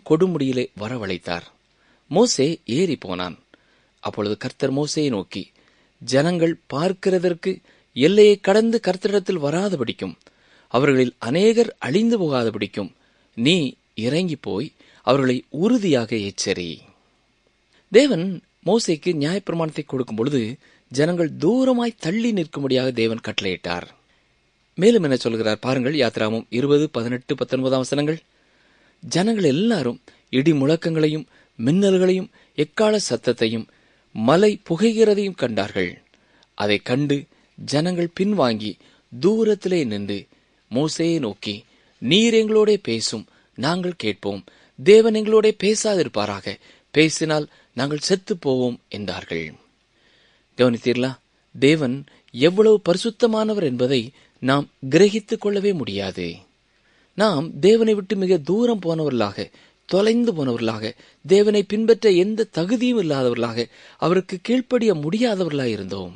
கொடுமுடியிலே வரவழைத்தார் மோசே ஏறி போனான் அப்பொழுது கர்த்தர் மோசையை நோக்கி ஜனங்கள் பார்க்கிறதற்கு எல்லையை கடந்து கர்த்தரிடத்தில் வராதபடிக்கும் அவர்களில் அநேகர் அழிந்து போகாதபடிக்கும் நீ இறங்கி போய் அவர்களை உறுதியாக எச்சரி தேவன் மோசைக்கு நியாயப்பிரமாணத்தை கொடுக்கும் பொழுது ஜனங்கள் தூரமாய் தள்ளி நிற்கும்படியாக தேவன் கட்டளையிட்டார் மேலும் என்ன சொல்கிறார் பாருங்கள் யாத்ராமம் இருபது பதினெட்டு பத்தொன்பதாம் வசனங்கள் ஜனங்கள் எல்லாரும் இடி முழக்கங்களையும் மின்னல்களையும் எக்கால சத்தத்தையும் மலை புகைகிறதையும் கண்டார்கள் அதை கண்டு ஜனங்கள் பின்வாங்கி தூரத்திலே நின்று மோசையை நோக்கி நீர் எங்களோட பேசும் நாங்கள் கேட்போம் தேவன் எங்களோட பேசாதிருப்பாராக பேசினால் நாங்கள் செத்து போவோம் என்றார்கள் கவனித்தீர்களா தேவன் எவ்வளவு பரிசுத்தமானவர் என்பதை நாம் கிரகித்துக் கொள்ளவே முடியாது நாம் தேவனை விட்டு மிக தூரம் போனவர்களாக தொலைந்து போனவர்களாக தேவனை பின்பற்ற எந்த தகுதியும் இல்லாதவர்களாக அவருக்கு கீழ்ப்படிய முடியாதவர்களாக இருந்தோம்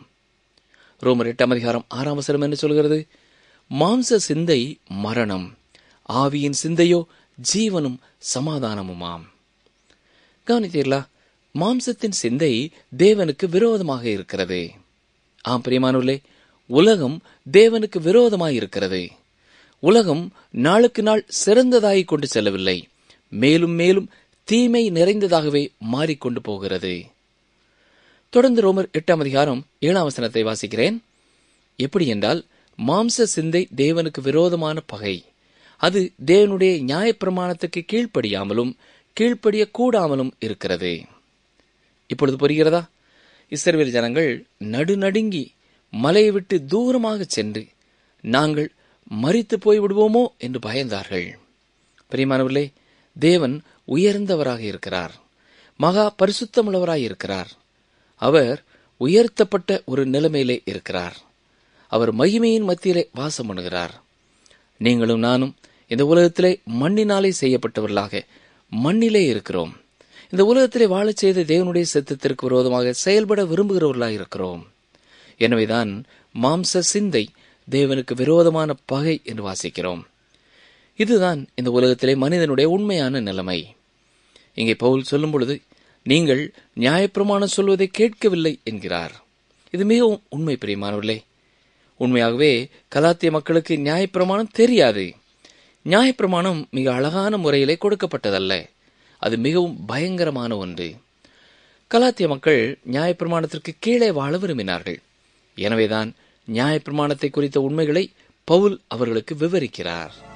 ரோமர் எட்டாம் அதிகாரம் ஆறாம் வசனம் என்ன சொல்கிறது மாம்ச சிந்தை மரணம் ஆவியின் சிந்தையோ ஜீவனும் சமாதானமுமாம் கவனித்தீர்களா மாம்சத்தின் சிந்தை தேவனுக்கு விரோதமாக இருக்கிறது ஆம் பிரியமானவர்களே உலகம் தேவனுக்கு விரோதமாய் இருக்கிறது உலகம் நாளுக்கு நாள் சிறந்ததாகிக் கொண்டு செல்லவில்லை மேலும் மேலும் தீமை நிறைந்ததாகவே மாறிக்கொண்டு போகிறது தொடர்ந்து ரோமர் எட்டாம் அதிகாரம் ஏழாம் வசனத்தை வாசிக்கிறேன் எப்படி என்றால் மாம்ச சிந்தை தேவனுக்கு விரோதமான பகை அது தேவனுடைய நியாயப்பிரமாணத்துக்கு கீழ்ப்படியாமலும் கீழ்ப்படிய கூடாமலும் இருக்கிறது இப்பொழுது புரிகிறதா இஸ்ரவேல் ஜனங்கள் நடுநடுங்கி மலையை விட்டு தூரமாக சென்று நாங்கள் மறித்து போய் விடுவோமோ என்று பயந்தார்கள் பிரியமானவர்களே தேவன் உயர்ந்தவராக இருக்கிறார் மகா பரிசுத்தமுள்ளவராய் இருக்கிறார் அவர் உயர்த்தப்பட்ட ஒரு நிலைமையிலே இருக்கிறார் அவர் மகிமையின் மத்தியிலே வாசம் பண்ணுகிறார் நீங்களும் நானும் இந்த உலகத்திலே மண்ணினாலே செய்யப்பட்டவர்களாக மண்ணிலே இருக்கிறோம் இந்த உலகத்திலே வாழச் செய்த தேவனுடைய சித்தத்திற்கு விரோதமாக செயல்பட விரும்புகிறவர்களாக இருக்கிறோம் எனவேதான் மாம்ச சிந்தை தேவனுக்கு விரோதமான பகை என்று வாசிக்கிறோம் இதுதான் இந்த உலகத்திலே மனிதனுடைய உண்மையான நிலைமை இங்கே பவுல் சொல்லும் பொழுது நீங்கள் நியாயப்பிரமாணம் சொல்வதை கேட்கவில்லை என்கிறார் இது மிகவும் உண்மை பிரியமானவர்களே உண்மையாகவே கலாத்திய மக்களுக்கு நியாயப்பிரமாணம் தெரியாது நியாயப்பிரமாணம் மிக அழகான முறையிலே கொடுக்கப்பட்டதல்ல அது மிகவும் பயங்கரமான ஒன்று கலாத்திய மக்கள் நியாயப்பிரமாணத்திற்கு கீழே வாழ விரும்பினார்கள் எனவேதான் நியாயப்பிரமாணத்தை குறித்த உண்மைகளை பவுல் அவர்களுக்கு விவரிக்கிறார்